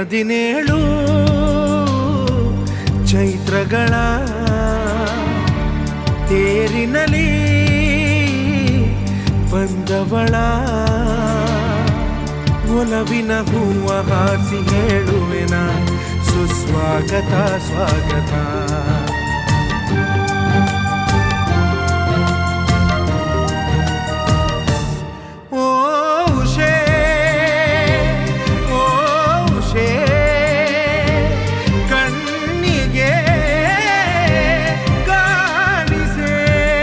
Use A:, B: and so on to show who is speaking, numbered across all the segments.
A: ಹದಿನೇಳು ಚೈತ್ರಗಳ ತೇರಿನಲಿ ಬಂದವಳ ಒಲವಿನ ಹೂವ ಹಾಸಿ ಹೇಳುವೆನ ಸುಸ್ವಾಗತ ಸ್ವಾಗತ ಓ ಉಷೇ ಓ ಉಷೇ ಕಣ್ಣಿಗೆ ಕಾಣಿಸೆ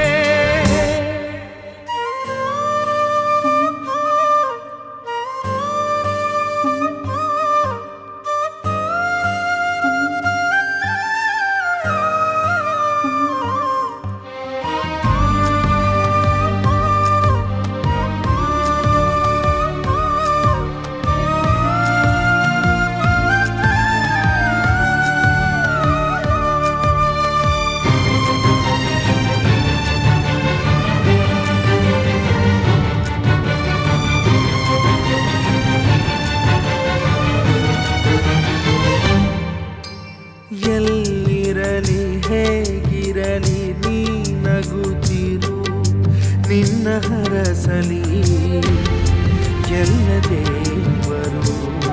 A: ಎಲ್ಲಿರಲಿ ಹೇಗಿರಲಿ ನೀ ನಗುತ್ತಿರು ನಿನ್ನ ಹರಸಲಿ ಎಲ್ಲ ದೇವರು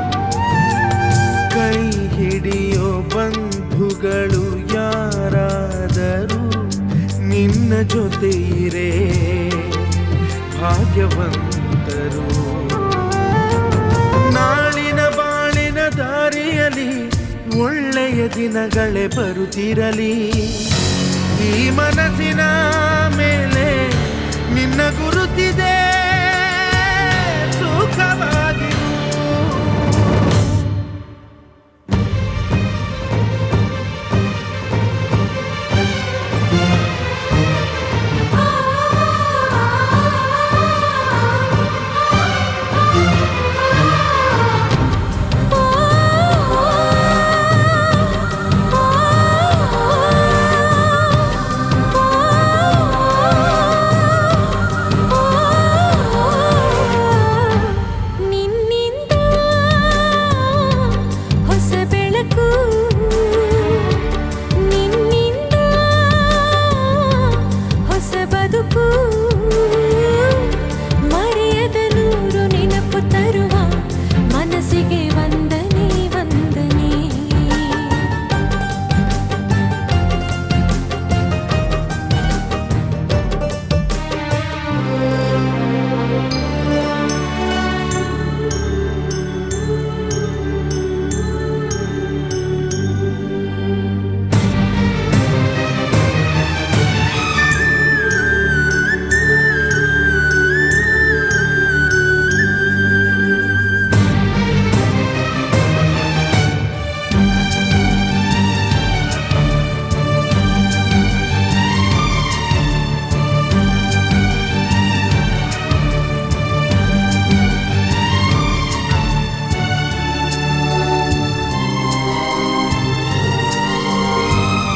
A: ಕೈ ಹಿಡಿಯೋ ಬಂಧುಗಳು ಯಾರಾದರೂ ನಿನ್ನ ಜೊತೆ ಇರೇ ಭಾಗ್ಯವಂತರು ನಾಳಿನ ಬಾಳಿನ ದಾರಿಯಲಿ ಒಳ್ಳೆಯ ದಿನಗಳೇ ಬರುತ್ತಿರಲಿ ಈ ಮನಸ್ಸಿನ ಮೇಲೆ ನಿನ್ನ ಗುರುತಿದೆ ಸುಖವಾಗಿರು
B: ನಿನ್ನಿಂದ ಹೊಸ ಬೆಳಕು ನಿನ್ನಿಂದ ಹೊಸ ಬದುಕು ಮರೆಯದ ನೂರು ನೆನಪು ತರುವ ಮನಸ್ಸಿಗೆ ವಂದನೆ ವಂದನೆ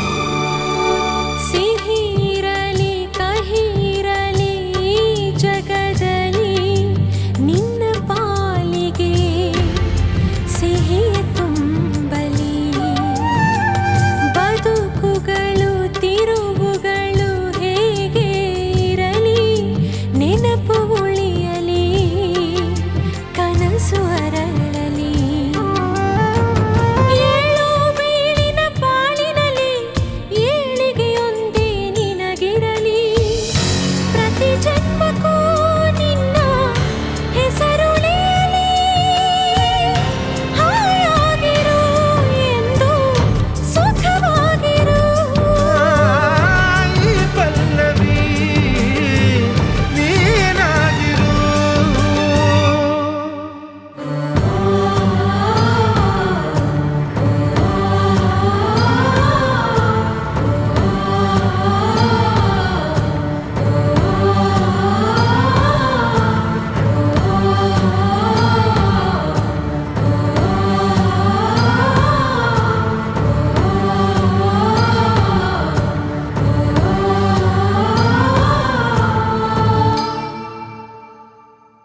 B: ಸಿಹಿರಲಿ ಕಹಿರಲಿ ಈ ಜಗ